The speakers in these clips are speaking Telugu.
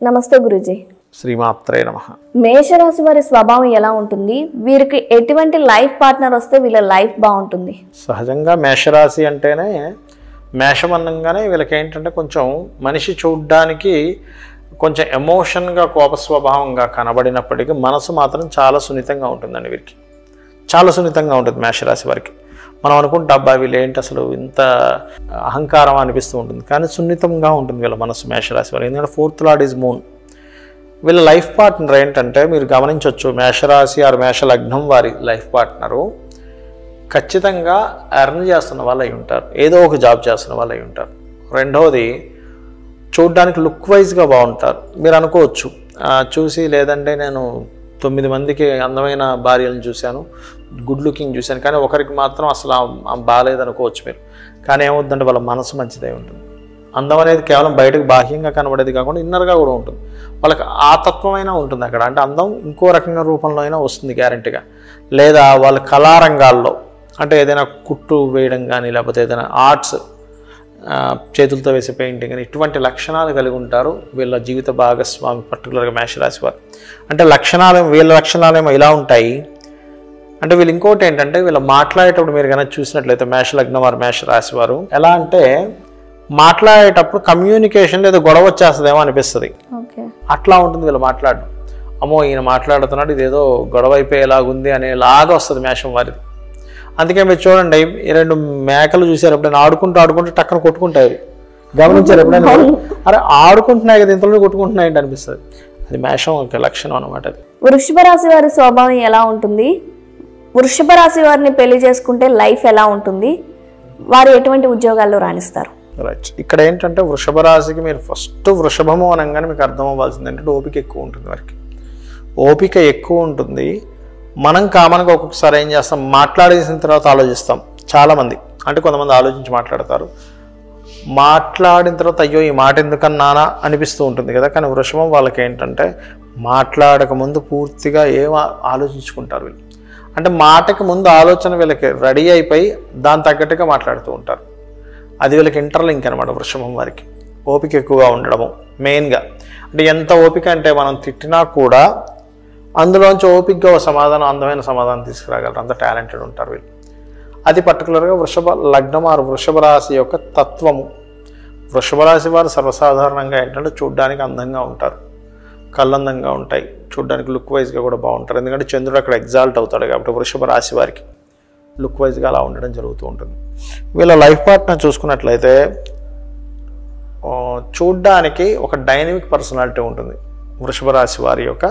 నమస్తే గురుజీ శ్రీమాత్రే నమ మేషరాశి వారి స్వభావం ఎలా ఉంటుంది వీరికి ఎటువంటి లైఫ్ పార్ట్నర్ వస్తే వీళ్ళ లైఫ్ బాగుంటుంది సహజంగా మేషరాశి అంటేనే మేషం అనంగానే వీళ్ళకి ఏంటంటే కొంచెం మనిషి చూడ్డానికి కొంచెం ఎమోషన్గా కోప స్వభావంగా కనబడినప్పటికీ మనసు మాత్రం చాలా సున్నితంగా ఉంటుందండి వీరికి చాలా సున్నితంగా ఉంటుంది మేషరాశి వారికి మనం అనుకుంటే అబ్బా వీళ్ళు ఏంటి అసలు ఇంత అహంకారం అనిపిస్తూ ఉంటుంది కానీ సున్నితంగా ఉంటుంది వీళ్ళ మనసు మేషరాశి వారికి ఎందుకంటే ఫోర్త్ లార్డ్ ఈజ్ మూన్ వీళ్ళ లైఫ్ పార్ట్నర్ ఏంటంటే మీరు గమనించవచ్చు మేషరాశి ఆరు మేష లగ్నం వారి లైఫ్ పార్ట్నరు ఖచ్చితంగా ఎర్న్ చేస్తున్న వాళ్ళు అయి ఉంటారు ఏదో ఒక జాబ్ చేస్తున్న వాళ్ళు అయి ఉంటారు రెండవది చూడ్డానికి లుక్ వైజ్గా బాగుంటారు మీరు అనుకోవచ్చు ఆ, చూసి లేదంటే నేను తొమ్మిది మందికి అందమైన భార్యలను చూశాను గుడ్ లుకింగ్ చూశాను కానీ ఒకరికి మాత్రం అసలు ఆ- ఆ బాగాలేదు అనుకోవచ్చు మీరు కానీ ఏమవుతుందంటే వాళ్ళ మనసు మంచిదై ఉంటుంది అందం అనేది కేవలం బయటకు బాహ్యంగా కనబడేది కాకుండా ఇన్నర్గా కూడా ఉంటుంది వాళ్ళకి ఆ తత్వమైనా ఉంటుంది అక్కడ అంటే అందం ఇంకో రకంగా రూపంలో అయినా వస్తుంది గ్యారంటీగా లేదా వాళ్ళ కళారంగాల్లో అంటే ఏదైనా కుట్టు వేయడం కానీ లేకపోతే ఏదైనా ఆర్ట్స్ ఆ, చేతులతో వేసే పెయింటింగ్ అని ఇటువంటి లక్షణాలు కలిగి ఉంటారు వీళ్ళ జీవిత భాగస్వామి పర్టికులర్గా మేషరాశి వారు అంటే లక్షణాలు వీళ్ళ లక్షణాలు ఏమో ఇలా ఉంటాయి అంటే వీళ్ళు ఇంకోటి ఏంటంటే వీళ్ళు మాట్లాడేటప్పుడు మీరు కనుక చూసినట్లయితే మేష లగ్నం వారు మేష రాశి వారు ఎలా అంటే మాట్లాడేటప్పుడు కమ్యూనికేషన్ లేదా గొడవ వచ్చేస్తుందేమో అనిపిస్తుంది ఓకే అట్లా ఉంటుంది వీళ్ళు మాట్లాడడం అమ్మో ఈయన మాట్లాడుతున్నాడు ఇదేదో గొడవ అయిపోయేలాగుంది అనేలాగా వస్తుంది మేషం వారిది అందుకే మీరు చూడండి ఈ రెండు మేకలు చూసారు ఎప్పుడైనా ఆడుకుంటూ ఆడుకుంటూ టక్కన కొట్టుకుంటాయి గమనించారు ఎప్పుడైనా అరే ఆడుకుంటున్నాయి కదా ఇంతలో కొట్టుకుంటున్నాయి ఏంటి అనిపిస్తుంది అది మేషం ఒక లక్షణం అనమాట అది వృషభ రాశి వారి స్వభావం ఎలా ఉంటుంది వృషభ రాశి వారిని పెళ్లి చేసుకుంటే లైఫ్ ఎలా ఉంటుంది వారు ఎటువంటి ఉద్యోగాల్లో రాణిస్తారు రైట్ ఇక్కడ ఏంటంటే వృషభ రాశికి మీరు ఫస్ట్ వృషభము అనగానే మీకు అర్థం అవ్వాల్సింది ఏంటంటే ఓపిక ఎక్కువ ఉంటుంది వారికి ఓపిక ఎక్కువ ఉంటుంది మనం కామన్గా ఒక్కొక్కసారి ఏం చేస్తాం మాట్లాడేసిన తర్వాత ఆలోచిస్తాం చాలామంది అంటే కొంతమంది ఆలోచించి మాట్లాడతారు మాట్లాడిన తర్వాత అయ్యో ఈ మాట ఎందుకన్నానా అనిపిస్తూ ఉంటుంది కదా కానీ వృషభం వాళ్ళకి ఏంటంటే మాట్లాడక ముందు పూర్తిగా ఏం ఆ- ఆలోచించుకుంటారు వీళ్ళు అంటే మాటకి ముందు ఆలోచన వీళ్ళకి రెడీ అయిపోయి దాని తగ్గట్టుగా మాట్లాడుతూ ఉంటారు అది వీళ్ళకి ఇంటర్లింక్ అనమాట వృషభం వారికి ఓపిక ఎక్కువగా ఉండడము మెయిన్గా అంటే ఎంత ఓపిక అంటే మనం తిట్టినా కూడా అందులోంచి ఓపికగా ఒక సమాధానం అందమైన సమాధానం తీసుకురాగలరు అంత టాలెంటెడ్ ఉంటారు వీళ్ళు అది పర్టికులర్గా వృషభ లగ్నం ఆరు వృషభ రాశి యొక్క తత్వము వృషభ రాశి వారు సర్వసాధారణంగా ఏంటంటే చూడ్డానికి అందంగా ఉంటారు కళ్ళు అందంగా ఉంటాయి చూడ్డానికి లుక్ వైజ్గా కూడా బాగుంటారు ఎందుకంటే చంద్రుడు అక్కడ ఎగ్జాల్ట్ అవుతాడు కాబట్టి వృషభ రాశి వారికి లుక్ వైజ్గా అలా ఉండడం జరుగుతూ ఉంటుంది వీళ్ళ లైఫ్ పార్ట్నర్ చూసుకున్నట్లయితే ఆ, చూడ్డానికి ఒక డైనమిక్ పర్సనాలిటీ ఉంటుంది వృషభ రాశి వారి యొక్క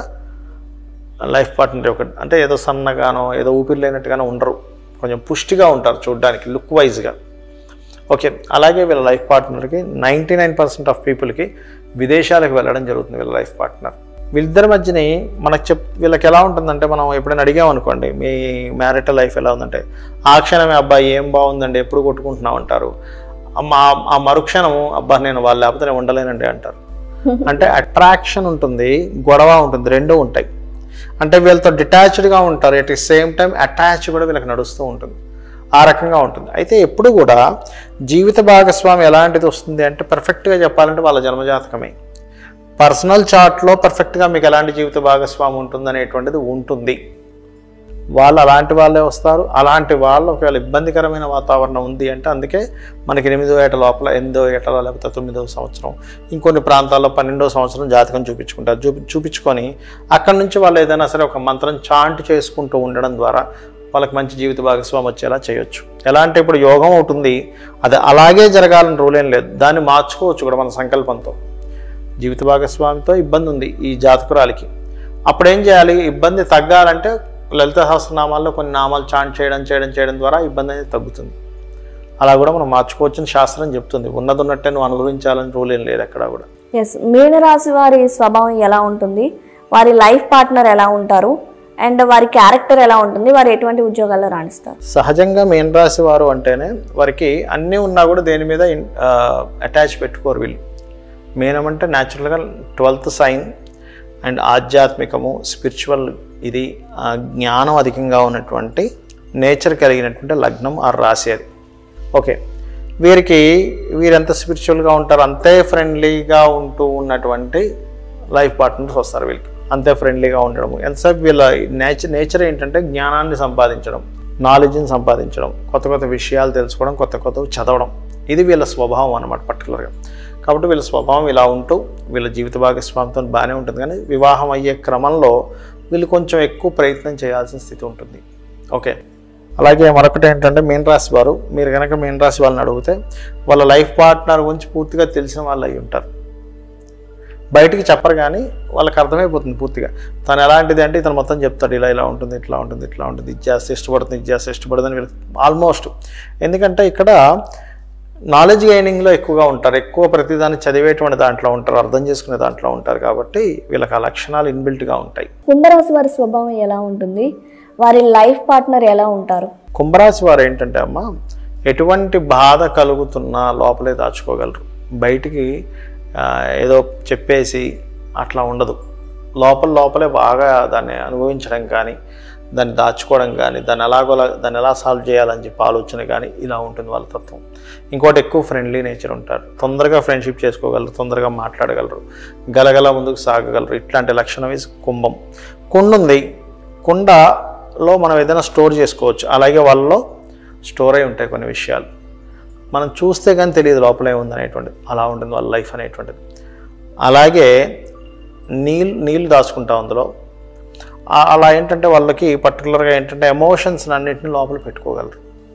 లైఫ్ పార్ట్నర్ యొక్క అంటే ఏదో సన్నగానో ఏదో ఊపిరి లేనట్టుగానో ఉండరు కొంచెం పుష్టిగా ఉంటారు చూడ్డానికి లుక్ వైజ్గా ఓకే అలాగే వీళ్ళ లైఫ్ పార్ట్నర్కి నైంటీ నైన్ పర్సెంట్ ఆఫ్ పీపుల్కి విదేశాలకు వెళ్ళడం జరుగుతుంది వీళ్ళ లైఫ్ పార్ట్నర్ వీళ్ళిద్దరి మధ్యని మనకు చెప్ వీళ్ళకి ఎలా ఉంటుందంటే మనం ఎప్పుడైనా అడిగామనుకోండి మీ మ్యారిటల్ లైఫ్ ఎలా ఉందంటే ఆ క్షణమే అబ్బాయి ఏం బాగుందండి ఎప్పుడు కొట్టుకుంటున్నాం అంటారు అమ్మ ఆ- ఆ మరుక్షణము అబ్బా నేను వాళ్ళు లేకపోతే నేను ఉండలేనండి అంటారు అంటే అట్రాక్షన్ ఉంటుంది గొడవ ఉంటుంది రెండూ ఉంటాయి అంటే వీళ్ళతో డిటాచ్డ్గా ఉంటారు at the same time attach కూడా వీళ్ళకి నడుస్తూ ఉంటుంది ఆ రకంగా ఉంటుంది అయితే ఎప్పుడు కూడా జీవిత భాగస్వామి ఎలాంటిది వస్తుంది అంటే పర్ఫెక్ట్గా చెప్పాలంటే వాళ్ళ జన్మజాతకమే పర్సనల్ చార్ట్లో పర్ఫెక్ట్గా మీకు ఎలాంటి జీవిత భాగస్వామి ఉంటుంది అనేటువంటిది ఉంటుంది వాళ్ళు అలాంటి వాళ్ళే వస్తారు అలాంటి వాళ్ళు ఒకవేళ ఇబ్బందికరమైన వాతావరణం ఉంది అంటే అందుకే మనకి ఎనిమిదో ఏట లోపల ఎనిమిదో ఏటలో లేకపోతే తొమ్మిదవ సంవత్సరం ఇంకొన్ని ప్రాంతాల్లో పన్నెండవ సంవత్సరం జాతకం చూపించుకుంటారు చూపి చూపించుకొని అక్కడి నుంచి వాళ్ళు ఏదైనా సరే ఒక మంత్రం చాంట్ చేసుకుంటూ ఉండడం ద్వారా వాళ్ళకి మంచి జీవిత భాగస్వామి వచ్చేలా చేయొచ్చు ఎలా అంటే ఇప్పుడు యోగం అవుతుంది అది అలాగే జరగాలని రూల్ ఏం లేదు దాన్ని మార్చుకోవచ్చు కూడా మన సంకల్పంతో జీవిత భాగస్వామితో ఇబ్బంది ఉంది ఈ జాతకురాలికి అప్పుడు ఏం చేయాలి ఇబ్బంది తగ్గాలంటే లలిత సహస్రనామాల్లో కొన్ని నామాలు చాంట్ చేయడం చేయడం చేయడం ద్వారా ఇబ్బంది అనేది తగ్గుతుంది అలా కూడా మనం మార్చుకోవచ్చని శాస్త్రం చెప్తుంది ఉన్నది ఉన్నట్టే నువ్వు అనుభవించాలని రూల్ ఏం లేదు ఎక్కడ కూడా ఎస్ మీనరాశి వారి స్వభావం ఎలా ఉంటుంది వారి లైఫ్ పార్ట్నర్ ఎలా ఉంటారు అండ్ వారి క్యారెక్టర్ ఎలా ఉంటుంది వారు ఎటువంటి ఉద్యోగాల్లో రాణిస్తారు సహజంగా మీన రాశి వారు అంటేనే వారికి అన్నీ ఉన్నా కూడా దేని మీద అటాచ్ పెట్టుకోరు వీళ్ళు మీనం అంటే న్యాచురల్గా ట్వెల్త్ సైన్ అండ్ ఆధ్యాత్మికము స్పిరిచువల్ ఇది ఆ, జ్ఞానం అధికంగా ఉన్నటువంటి నేచర్ కలిగినటువంటి లగ్నం ఆ రాశి అది ఓకే వీరికి వీరెంత స్పిరిచువల్గా ఉంటారు అంతే ఫ్రెండ్లీగా ఉంటూ ఉన్నటువంటి లైఫ్ పార్ట్నర్స్ వస్తారు వీళ్ళకి అంతే ఫ్రెండ్లీగా ఉండడం ఎంతసేపు వీళ్ళ నేచర్ నేచర్ ఏంటంటే జ్ఞానాన్ని సంపాదించడం నాలెడ్జ్ని సంపాదించడం కొత్త కొత్త విషయాలు తెలుసుకోవడం కొత్త కొత్తవి చదవడం ఇది వీళ్ళ స్వభావం అనమాట పర్టికులర్గా కాబట్టి వీళ్ళ స్వభావం ఇలా ఉంటూ వీళ్ళ జీవిత భాగస్వామితో బాగానే ఉంటుంది కానీ వివాహం అయ్యే క్రమంలో వీళ్ళు కొంచెం ఎక్కువ ప్రయత్నం చేయాల్సిన స్థితి ఉంటుంది ఓకే అలాగే మరొకటి ఏంటంటే మీన రాశి వారు మీరు కనుక మీన రాశి వాళ్ళని అడిగితే వాళ్ళ లైఫ్ పార్ట్నర్ గురించి పూర్తిగా తెలిసిన వాళ్ళు అయి ఉంటారు బయటికి చెప్పరు కానీ వాళ్ళకి అర్థమైపోతుంది పూర్తిగా తను ఎలాంటిది అంటే ఇతను మొత్తం చెప్తాడు ఇలా ఇలా ఉంటుంది ఇట్లా ఉంటుంది ఇట్లా ఉంటుంది ఇది చేస్తే ఇష్టపడుతుంది ఇది చేస్తే ఇష్టపడుతుంది అని వీళ్ళకి ఆల్మోస్ట్ ఎందుకంటే ఇక్కడ నాలెడ్జ్ గైనింగ్లో ఎక్కువగా ఉంటారు ఎక్కువ ప్రతిదాన్ని చదివేటువంటి దాంట్లో ఉంటారు అర్థం చేసుకునే దాంట్లో ఉంటారు కాబట్టి వీళ్ళకి ఆ లక్షణాలు ఇన్బిల్ట్గా ఉంటాయి కుంభరాశి వారి స్వభావం ఎలా ఉంటుంది వారి లైఫ్ పార్ట్నర్ ఎలా ఉంటారు కుంభరాశి వారు ఏంటంటే అమ్మ ఎటువంటి బాధ కలుగుతున్నా లోపలే దాచుకోగలరు బయటికి ఆ, ఏదో చెప్పేసి అట్లా ఉండదు లోపల లోపలే బాగా దాన్ని అనుభవించడం కానీ దాన్ని దాచుకోవడం కానీ దాన్ని ఎలాగోలా దాన్ని ఎలా సాల్వ్ చేయాలని చెప్పి ఆలోచన కానీ ఇలా ఉంటుంది వాళ్ళ తత్వం ఇంకోటి ఎక్కువ ఫ్రెండ్లీ నేచర్ ఉంటారు తొందరగా ఫ్రెండ్షిప్ చేసుకోగలరు తొందరగా మాట్లాడగలరు గలగల ముందుకు సాగగలరు ఇట్లాంటి లక్షణం is కుంభం కుండ ఉంది కుండలో మనం ఏదైనా స్టోర్ చేసుకోవచ్చు అలాగే వాళ్ళలో స్టోర్ అయి ఉంటాయి కొన్ని విషయాలు మనం చూస్తే కానీ తెలియదు లోపల ఏముంది అనేటువంటిది అలా ఉంటుంది వాళ్ళ లైఫ్ అనేటువంటిది అలాగే నీళ్ళు నీళ్ళు దాచుకుంటాం అందులో ఆ- అలా ఏంటంటే వాళ్ళకి పర్టికులర్గా ఏంటంటే ఎమోషన్స్ అన్నింటిని లోపల పెట్టుకోగలరు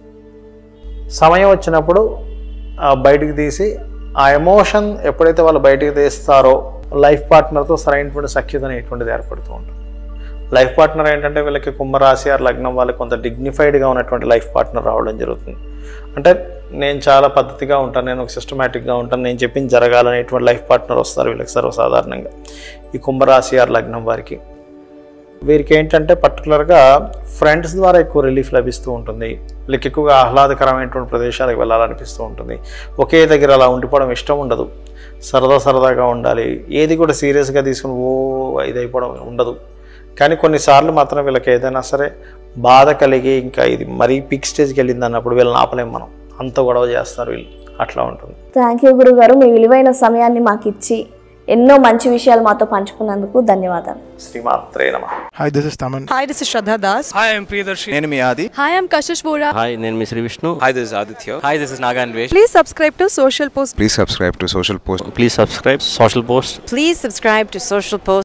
సమయం వచ్చినప్పుడు ఆ బయటికి తీసి ఆ ఎమోషన్ ఎప్పుడైతే వాళ్ళు బయటికి తీస్తారో లైఫ్ పార్ట్నర్తో సరైనటువంటి సఖ్యత అనేటువంటిది ఏర్పడుతూ ఉంటుంది లైఫ్ పార్ట్నర్ ఏంటంటే వీళ్ళకి కుంభరాశి ఆరు లగ్నం వాళ్ళకి కొంత డిగ్నిఫైడ్గా ఉన్నటువంటి లైఫ్ పార్ట్నర్ రావడం జరుగుతుంది అంటే నేను చాలా పద్ధతిగా ఉంటాను నేను ఒక సిస్టమేటిక్గా ఉంటాను నేను చెప్పింది జరగాలనేటువంటి లైఫ్ పార్ట్నర్ వస్తారు వీళ్ళకి సర్వసాధారణంగా ఈ కుంభరాశి ఆరు లగ్నం వారికి వీరికి ఏంటంటే పర్టికులర్గా ఫ్రెండ్స్ ద్వారా ఎక్కువ రిలీఫ్ లభిస్తూ ఉంటుంది వీళ్ళకి ఎక్కువగా ఆహ్లాదకరమైనటువంటి ప్రదేశాలకు వెళ్ళాలనిపిస్తూ ఉంటుంది ఒకే దగ్గర అలా ఉండిపోవడం ఇష్టం ఉండదు సరదా సరదాగా ఉండాలి ఏది కూడా సీరియస్గా తీసుకుని ఓ ఇది అయిపోవడం ఉండదు కానీ కొన్నిసార్లు మాత్రం వీళ్ళకి ఏదైనా సరే బాధ కలిగి ఇంకా ఇది మరీ పిక్ స్టేజ్కి వెళ్ళింది అన్నప్పుడు వీళ్ళని ఆపలేం మనం అంత గొడవ చేస్తారు వీళ్ళు అట్లా ఉంటుంది థ్యాంక్ యూ గురుగారు మీ విలువైన సమయాన్ని మాకు ఇచ్చి ఎన్నో మంచి విషయాలు మాతో పంచుకున్నందుకు ధన్యవాదాలు శ్రీమాత్రే నమ Hi, this is Taman. Hi, this is Shraddha Das. Hi, I'm Priyadarshi. నేను మీ ఆది Hi, I'm Kashish Vora. Hi నేను మీ Sri Vishnu Hi, this is Aditya. Hi this is Naganvesh Please subscribe to Social Post. Please subscribe to social post please subscribe social post Please subscribe to Social Post.